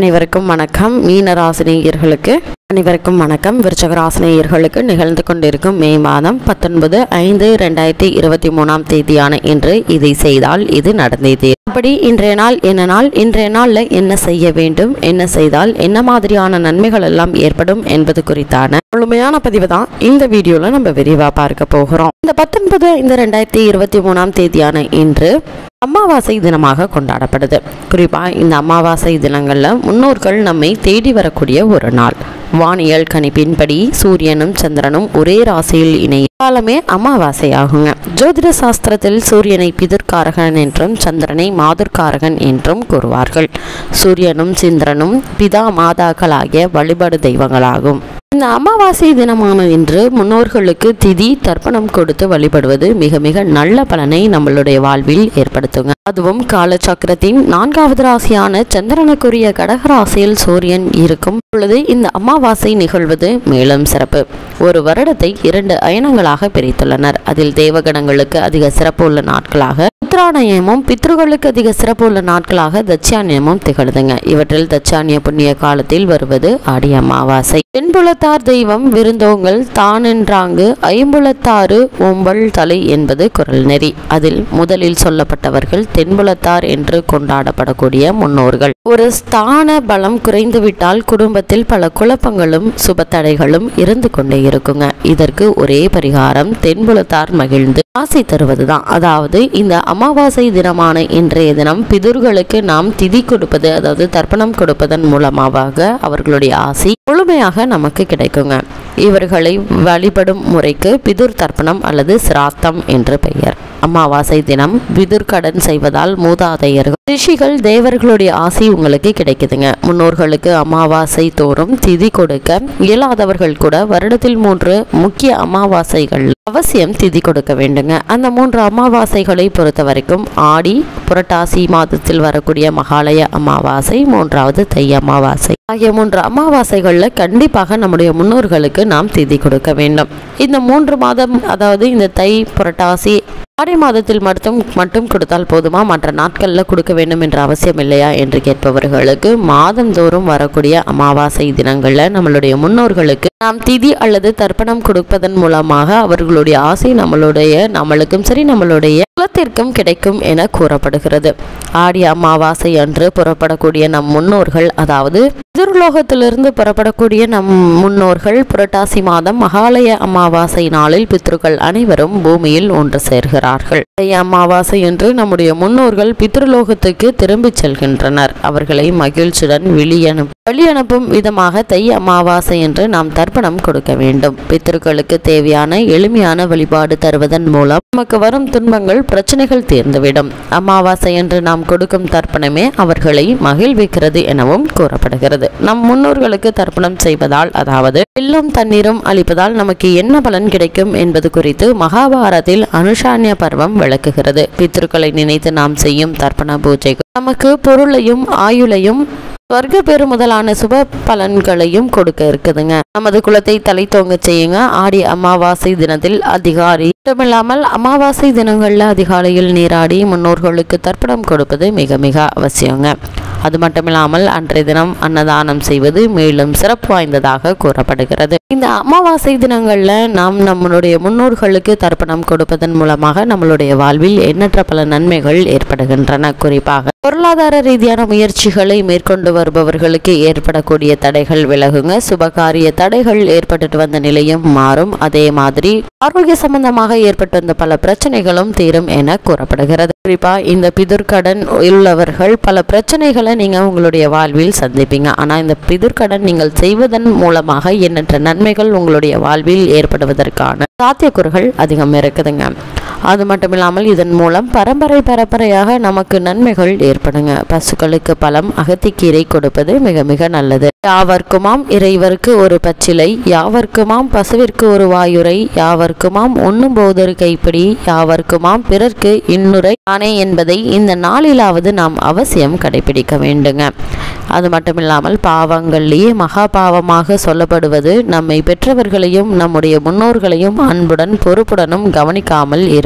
அனைவருக்கும் வணக்கம் மீனராசினியர்களுக்கு அனைவருக்கும் வணக்கம் விருச்சகராசினியர்களுக்கு நிகழ்ந்து கொண்டிருக்கும் மே மாதம் பத்தொன்பது ஐந்து ரெண்டாயிரத்தி இருபத்தி மூணாம் தேதியான இன்று இதை செய்தால் இது நடந்தே அப்படி இன்றைய நாள் என்ன நாள் இன்றைய நாளில் என்ன செய்ய வேண்டும் என்ன செய்தால் என்ன மாதிரியான நன்மைகள் எல்லாம் ஏற்படும் என்பது குறித்தான முழுமையான பதிவு தான் இந்த வீடியோவில் நம்ம விரிவாக பார்க்க போகிறோம் இந்த பத்தொன்பது இந்த ரெண்டாயிரத்தி இருபத்தி மூணாம் தேதியான இன்று அமாவாசை தினமாக கொண்டாடப்படுது குறிப்பாக இந்த அமாவாசை தினங்களில் முன்னோர்கள் நம்மை தேடி வரக்கூடிய ஒரு நாள் வானியல் கணிப்பின்படி சூரியனும் சந்திரனும் ஒரே ராசியில் இணைய காலமே அமாவாசை ஆகுங்க ஜோதிட சாஸ்திரத்தில் சூரியனை பிதிர்காரகன் என்றும் சந்திரனை மாதுர்காரகன் என்றும் கூறுவார்கள் சூரியனும் சந்திரனும் பிதா மாதாக்களாகிய வழிபாடு தெய்வங்களாகும் இந்த அமாவாசை தினமான இன்று முன்னோர்களுக்கு திதி தர்ப்பணம் கொடுத்து வழிபடுவது மிக மிக நல்ல பலனை நம்மளுடைய வாழ்வில் ஏற்படுத்துங்க அதுவும் காலச்சக்கரத்தின் நான்காவது ராசியான சந்திரனுக்குரிய கடகராசியில் சூரியன் இருக்கும் பொழுது இந்த அமாவாசை நிகழ்வது மேலும் சிறப்பு ஒரு வருடத்தை இரண்டு அயனங்களாக பிரித்துள்ளனர் அதில் தேவகணங்களுக்கு அதிக சிறப்பு உள்ள நாட்களாக உத்திராணயமும் பித்ருகளுக்கு அதிக சிறப்பு உள்ள நாட்களாக தட்சானியமும் திகழுதுங்க இவற்றில் தட்சானிய புண்ணிய காலத்தில் வருவது ஆடி அமாவாசை தென்புலத்தார் தெய்வம் விருந்தோங்கள் தானென்றாங்கு ஐம்புலத்தாறு ஓம்பல் தலை என்பது குரல் நெறி அதில் முதலில் சொல்லப்பட்டவர்கள் தென்புலத்தார் என்று கொண்டாடப்படக்கூடிய முன்னோர்கள் ஒரு ஸ்தான பலம் குறைந்துவிட்டால் குடும்பத்தில் பல குழப்பங்களும் சுபத்தடைகளும் இருந்து கொண்டே இருக்குங்க இதற்கு ஒரே பரிகாரம் தென்புலத்தார் மகிழ்ந்து ஆசை தருவதுதான் அதாவது இந்த அமாவாசை தினமான இன்றைய தினம் பிதுர்களுக்கு நாம் திதி கொடுப்பது அதாவது தர்ப்பணம் கொடுப்பதன் மூலமாக அவர்களுடைய ஆசை முழுமையாக நமக்கு கிடைக்குங்க இவர்களை வழிபடும் முறைக்கு பிதுர் தர்ப்பணம் அல்லது சிராத்தம் என்று பெயர் அமாவாசை தினம் பிதுர் கடன் செய்வதால் மூதாதையர்கள் ரிஷிகள் தேவர்களுடைய ஆசை உங்களுக்கு கிடைக்குதுங்க முன்னோர்களுக்கு அமாவாசை தோறும் திதி கொடுக்க இயலாதவர்கள் கூட வருடத்தில் மூன்று முக்கிய அமாவாசைகள் அவசியம் திதி கொடுக்க வேண்டுங்க அந்த மூன்று அமாவாசைகளை பொறுத்த வரைக்கும் ஆடி புரட்டாசி மாதத்தில் வரக்கூடிய மகாலய அமாவாசை மூன்றாவது தை அமாவாசை ஆகிய மூன்று அமாவாசைகளில் கண்டிப்பாக நம்முடைய முன்னோர்களுக்கு நாம் திதி கொடுக்க வேண்டும் இந்த மூன்று மாதம் அதாவது இந்த தை புரட்டாசி ஆடி மாதத்தில் மட்டும் மட்டும் கொடுத்தால் போதுமா மற்ற நாட்களில் கொடுக்க வேண்டும் என்ற அவசியம் இல்லையா என்று கேட்பவர்களுக்கு மாதந்தோறும் வரக்கூடிய அமாவாசை தினங்களில் நம்மளுடைய முன்னோர்களுக்கு நாம் திதி அல்லது தர்ப்பணம் கொடுப்பதன் மூலமாக அவர்களுடைய ஆசை நம்மளுடைய நம்மளுக்கும் சரி நம்மளுடைய குலத்திற்கும் கிடைக்கும் என கூறப்படுகிறது ஆடி அமாவாசை அன்று புறப்படக்கூடிய நம் முன்னோர்கள் அதாவது எதிர்லோகத்திலிருந்து புறப்படக்கூடிய நம் முன்னோர்கள் புரட்டாசி மாதம் மகாலய அமாவாசை நாளில் பித்ருக்கள் அனைவரும் பூமியில் ஒன்று சேர்கிறார்கள் தை அமாவாசை என்று நம்முடைய முன்னோர்கள் பித்ருலோகத்துக்கு திரும்பிச் செல்கின்றனர் அவர்களை மகிழ்ச்சியுடன் வெளியனு வழியனுப்பும் விதமாக தை அமாவாசை என்று நாம் தர்ப்பணம் கொடுக்க வேண்டும் பித்ருக்களுக்கு தேவையான எளிமையான வழிபாடு தருவதன் மூலம் நமக்கு வரும் துன்பங்கள் பிரச்சனைகள் தீர்ந்துவிடும் அமாவாசை என்று நாம் கொடுக்கும் தர்ப்பணமே அவர்களை மகிழ்விக்கிறது எனவும் கூறப்படுகிறது நம் முன்னோர்களுக்கு தர்ப்பணம் செய்வதால் அதாவது எள்ளும் தண்ணீரும் அளிப்பதால் நமக்கு என்ன பலன் கிடைக்கும் என்பது குறித்து மகாபாரத்தில் அனுஷான்ய பருவம் விளக்குகிறது பித்ருக்களை நினைத்து நாம் செய்யும் தர்ப்பண பூஜைகள் நமக்கு பொருளையும் ஆயுளையும் சொர்க்க பெரு முதலான சுப பலன்களையும் கொடுக்க இருக்குதுங்க நமது குலத்தை தலை தோங்க செய்யுங்க ஆடி அமாவாசை தினத்தில் அதிகாரி மட்டுமில்லாமல் அமாவாசை தினங்கள்ல அதிகாலையில் நீராடி முன்னோர்களுக்கு தர்ப்பணம் கொடுப்பது மிக மிக அவசியங்க அது மட்டுமில்லாமல் அன்றைய தினம் அன்னதானம் செய்வது மேலும் சிறப்பு வாய்ந்ததாக கூறப்படுகிறது இந்த அமாவாசை தினங்கள்ல நாம் நம்மளுடைய முன்னோர்களுக்கு தர்ப்பணம் கொடுப்பதன் மூலமாக நம்மளுடைய வாழ்வில் எண்ணற்ற பல நன்மைகள் ஏற்படுகின்றன குறிப்பாக பொருளாதார ரீதியான முயற்சிகளை மேற்கொண்டு வருபவர்களுக்கு ஏற்படக்கூடிய தடைகள் விலகுங்க சுபகாரிய தடைகள் ஏற்பட்டுட்டு வந்த நிலையும் மாறும் அதே மாதிரி ஆரோக்கிய சம்பந்தமாக ஏற்பட்டு வந்த பல பிரச்சனைகளும் தீரும் என கூறப்படுகிறது குறிப்பா இந்த பிதுர்கடன் உள்ளவர்கள் பல பிரச்சனைகளை நீங்க உங்களுடைய வாழ்வில் சந்திப்பீங்க ஆனா இந்த பிதுர்கடன் நீங்கள் செய்வதன் மூலமாக எண்ணற்ற நன்மைகள் உங்களுடைய வாழ்வில் ஏற்படுவதற்கான சாத்தியக்கூறுகள் அதிகம் இருக்குதுங்க அது மட்டும் இல்லாமல் இதன் மூலம் பரம்பரை பரம்பரையாக நமக்கு நன்மைகள் ஏற்படுங்க பசுக்களுக்கு பழம் அகத்திக்கீரை கொடுப்பது மிக மிக நல்லது யாவர்க்குமாம் இறைவருக்கு ஒரு பச்சிலை யாவர்க்குமாம் பசுவிற்கு ஒரு வாயுரை யாவர்க்குமாம் உண்ணும் போதொரு கைப்பிடி யாவர்க்குமாம் பிறர்க்கு இன்னுரை தானே என்பதை இந்த நாளிலாவது நாம் அவசியம் கடைபிடிக்க வேண்டுங்க அது மட்டுமில்லாமல் பாவங்கள்லேயே மகா பாவமாக சொல்லப்படுவது நம்மை பெற்றவர்களையும் நம்முடைய முன்னோர்களையும் அன்புடன் பொறுப்புடனும் கவனிக்காமல் இருப்பது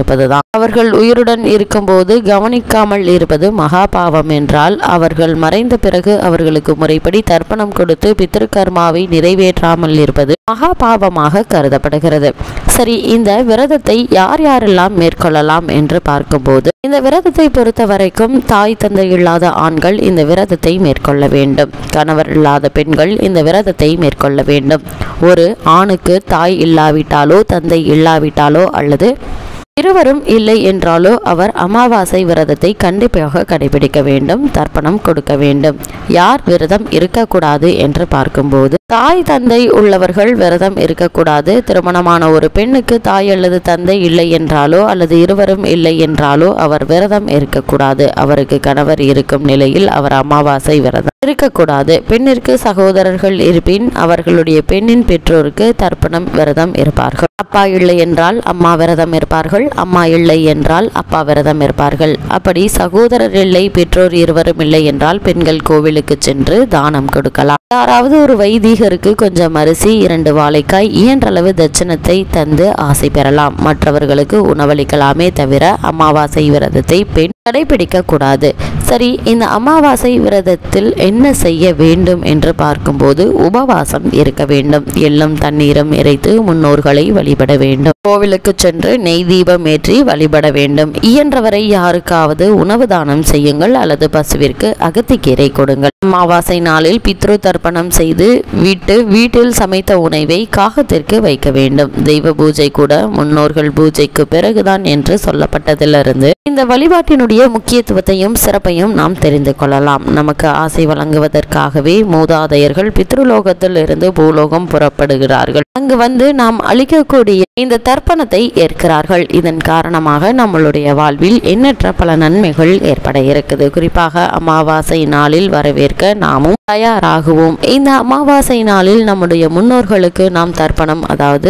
இருப்பதுதான் அவர்கள் உயிருடன் இருக்கும்போது கவனிக்காமல் இருப்பது மகா பாவம் என்றால் அவர்கள் மறைந்த பிறகு அவர்களுக்கு முறைப்படி தர்ப்பணம் கொடுத்து பித்திருக்கர்மாவை நிறைவேற்றாமல் இருப்பது மகா பாவமாக கருதப்படுகிறது சரி இந்த விரதத்தை யார் யாரெல்லாம் மேற்கொள்ளலாம் என்று பார்க்கும்போது இந்த விரதத்தை பொறுத்த வரைக்கும் தாய் தந்தை இல்லாத ஆண்கள் இந்த விரதத்தை மேற்கொள்ள வேண்டும் கணவர் இல்லாத பெண்கள் இந்த விரதத்தை மேற்கொள்ள வேண்டும் ஒரு ஆணுக்கு தாய் இல்லாவிட்டாலோ தந்தை இல்லாவிட்டாலோ அல்லது இருவரும் இல்லை என்றாலோ அவர் அமாவாசை விரதத்தை கண்டிப்பாக கடைபிடிக்க வேண்டும் தர்ப்பணம் கொடுக்க வேண்டும் யார் விரதம் இருக்கக்கூடாது என்று பார்க்கும்போது தாய் தந்தை உள்ளவர்கள் விரதம் இருக்கக்கூடாது திருமணமான ஒரு பெண்ணுக்கு தாய் அல்லது தந்தை இல்லை என்றாலோ அல்லது இருவரும் இல்லை என்றாலோ அவர் விரதம் இருக்கக்கூடாது அவருக்கு கணவர் இருக்கும் நிலையில் அவர் அமாவாசை விரதம் இருக்கக்கூடாது பெண்ணிற்கு சகோதரர்கள் இருப்பின் அவர்களுடைய பெண்ணின் பெற்றோருக்கு தர்ப்பணம் விரதம் இருப்பார்கள் அப்பா இல்லை என்றால் அம்மா விரதம் இருப்பார்கள் அம்மா இல்லை என்றால் அப்பா விரதம் இருப்பார்கள் அப்படி சகோதரர் இல்லை பெற்றோர் இருவரும் இல்லை என்றால் பெண்கள் கோவிலுக்கு சென்று தானம் கொடுக்கலாம் யாராவது ஒரு வைதிகருக்கு கொஞ்சம் அரிசி இரண்டு வாழைக்காய் இயன்றளவு தட்சணத்தை தந்து ஆசை பெறலாம் மற்றவர்களுக்கு உணவளிக்கலாமே தவிர அமாவாசை விரதத்தை பெண் கடைபிடிக்க கூடாது சரி இந்த அமாவாசை விரதத்தில் என்ன செய்ய வேண்டும் என்று பார்க்கும்போது உபவாசம் இருக்க வேண்டும் எள்ளும் தண்ணீரும் இறைத்து முன்னோர்களை வழிபட வேண்டும் கோவிலுக்கு சென்று நெய் தீபம் ஏற்றி வழிபட வேண்டும் இயன்றவரை யாருக்காவது உணவு தானம் செய்யுங்கள் அல்லது பசுவிற்கு அகத்திக்கீரை கொடுங்கள் அமாவாசை நாளில் பித்ரு தர்ப்பணம் செய்து வீட்டு வீட்டில் சமைத்த உணவை காகத்திற்கு வைக்க வேண்டும் தெய்வ பூஜை கூட முன்னோர்கள் பூஜைக்கு பிறகுதான் என்று சொல்லப்பட்டதிலிருந்து இந்த வழிபாட்டினுடைய முக்கியத்துவத்தையும் சிறப்பையும் நாம் தெரிந்து கொள்ளலாம் நமக்கு ஆசை வழங்குவதற்காகவே மூதாதையர்கள் பித்ருலோகத்தில் இருந்து பூலோகம் புறப்படுகிறார்கள் அங்கு வந்து நாம் அளிக்கக்கூடிய இந்த தர்ப்பணத்தை ஏற்கிறார்கள் இதன் காரணமாக நம்மளுடைய வாழ்வில் எண்ணற்ற பல நன்மைகள் ஏற்பட இருக்குது குறிப்பாக அமாவாசை நாளில் வரவேற்க நாமும் தயாராகுவோம் இந்த அமாவாசை நாளில் நம்முடைய முன்னோர்களுக்கு நாம் தர்ப்பணம் அதாவது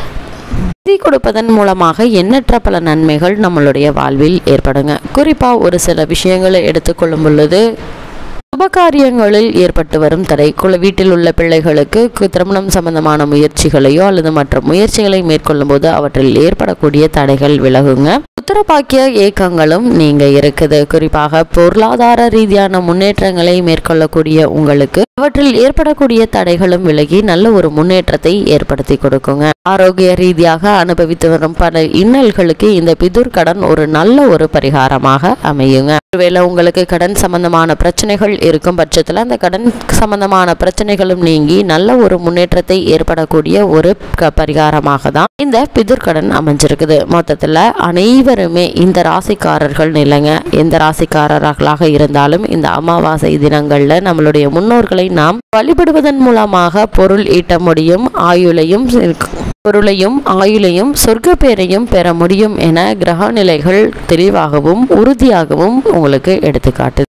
திதி கொடுப்பதன் மூலமாக எண்ணற்ற பல நன்மைகள் நம்மளுடைய வாழ்வில் ஏற்படுங்க குறிப்பாக ஒரு சில விஷயங்களை எடுத்துக்கொள்ளும் பொழுது சுபகாரியங்களில் ஏற்பட்டு வரும் தடை குல வீட்டில் உள்ள பிள்ளைகளுக்கு கு- திருமணம் சம்பந்தமான முயற்சிகளையோ அல்லது மற்ற முயற்சிகளை மேற்கொள்ளும் போது அவற்றில் ஏற்படக்கூடிய தடைகள் விலகுங்க உத்தரபாக்கிய ஏக்கங்களும் நீங்க இருக்குது குறிப்பாக பொருளாதார ரீதியான முன்னேற்றங்களை மேற்கொள்ளக்கூடிய உங்களுக்கு அவற்றில் ஏற்படக்கூடிய தடைகளும் விலகி நல்ல ஒரு முன்னேற்றத்தை ஏற்படுத்தி கொடுக்குங்க ஆரோக்கிய ரீதியாக அனுபவித்து வரும் பல இன்னல்களுக்கு இந்த பிதுர் கடன் ஒரு நல்ல ஒரு பரிகாரமாக அமையுங்க ஒருவேளை உங்களுக்கு கடன் சம்பந்தமான பிரச்சனைகள் இருக்கும் பட்சத்தில் அந்த கடன் சம்பந்தமான பிரச்சனைகளும் நீங்கி நல்ல ஒரு முன்னேற்றத்தை ஏற்படக்கூடிய ஒரு க பரிகாரமாக தான் இந்த பிதுர்கடன் அமைஞ்சிருக்குது மொத்தத்தில் அனைவருமே இந்த ராசிக்காரர்கள் நிலைங்க எந்த ராசிக்காரர்களாக இருந்தாலும் இந்த அமாவாசை தினங்கள்ல நம்மளுடைய முன்னோர்களை நாம் வழிபடுவதன் மூலமாக பொருள் ஈட்ட முடியும் ஆயுளையும் பொருளையும் ஆயுளையும் சொர்க்க பேரையும் பெற முடியும் என கிரக நிலைகள் தெளிவாகவும் உறுதியாகவும் உங்களுக்கு எடுத்துக்காட்டு